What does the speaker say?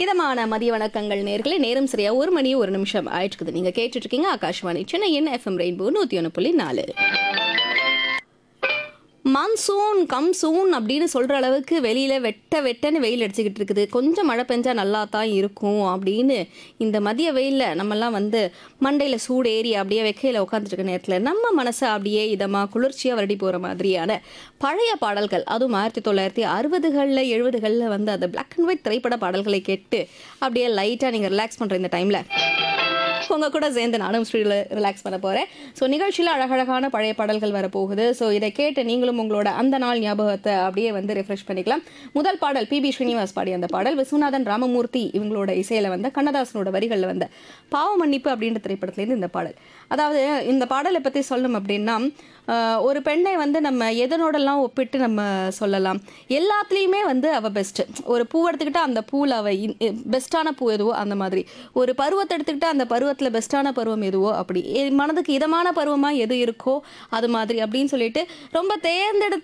இதமான மதிய வணக்கங்கள் நேர்களே நேரம் சரியா ஒரு மணி ஒரு நிமிஷம் ஆயிட்டு நீங்க கேட்டுட்டு இருக்கீங்க ஆகாஷ்வாணி சென்னையின் எஃப்எம் ரெயின்போ நூத்தி ஒன்று புள்ளி நாலு மான்சூன் கம் சூன் அப்படின்னு சொல்ற அளவுக்கு வெளியில வெட்ட வெட்டன்னு வெயில் அடிச்சுக்கிட்டு இருக்குது கொஞ்சம் மழை பெஞ்சா நல்லா தான் இருக்கும் அப்படின்னு இந்த மதிய வெயில்ல நம்மெல்லாம் வந்து மண்டையில சூடு ஏறி அப்படியே வெக்கையில உட்காந்துட்டு இருக்க நேரத்துல நம்ம மனசை அப்படியே இதமா குளிர்ச்சியா வருடி போற மாதிரியான பழைய பாடல்கள் அதுவும் ஆயிரத்தி தொள்ளாயிரத்தி அறுபதுகளில் எழுபதுகளில் வந்து அந்த பிளாக் அண்ட் ஒயிட் திரைப்பட பாடல்களை கேட்டு அப்படியே லைட்டா நீங்க ரிலாக்ஸ் பண்ற இந்த டைம்ல உங்க கூட சேர்ந்து நானும் ஸ்டுடியோவில் ரிலாக்ஸ் பண்ண போறேன் ஸோ நிகழ்ச்சியில் அழகழகான பழைய பாடல்கள் வரப்போகுது ஸோ இதை கேட்டு நீங்களும் உங்களோட அந்த நாள் ஞாபகத்தை அப்படியே வந்து ரெஃப்ரெஷ் பண்ணிக்கலாம் முதல் பாடல் பி பி ஸ்ரீனிவாஸ் பாடிய அந்த பாடல் விஸ்வநாதன் ராமமூர்த்தி இவங்களோட இசையில வந்த கண்ணதாசனோட வரிகளில் வந்த பாவ மன்னிப்பு அப்படின்ற திரைப்படத்துலேருந்து இந்த பாடல் அதாவது இந்த பாடலை பற்றி சொல்லணும் அப்படின்னா ஆஹ், ஒரு பெண்ணை வந்து நம்ம எதனோடலாம் ஒப்பிட்டு நம்ம சொல்லலாம் எல்லாத்துலேயுமே வந்து அவ பெஸ்ட் ஒரு பூ எடுத்துக்கிட்டா அந்த பூவில் அவ பெஸ்ட்டான பூ எதுவோ அந்த மாதிரி ஒரு பருவத்தை எடுத்துக்கிட்டா அந்த பருவத்தில் பெஸ்ட்டான பருவம் எதுவோ அப்படி எ- மனதுக்கு இதமான பருவமாக எது இருக்கோ அது மாதிரி அப்படின்னு சொல்லிட்டு ரொம்ப தேர்ந்தெடுத்த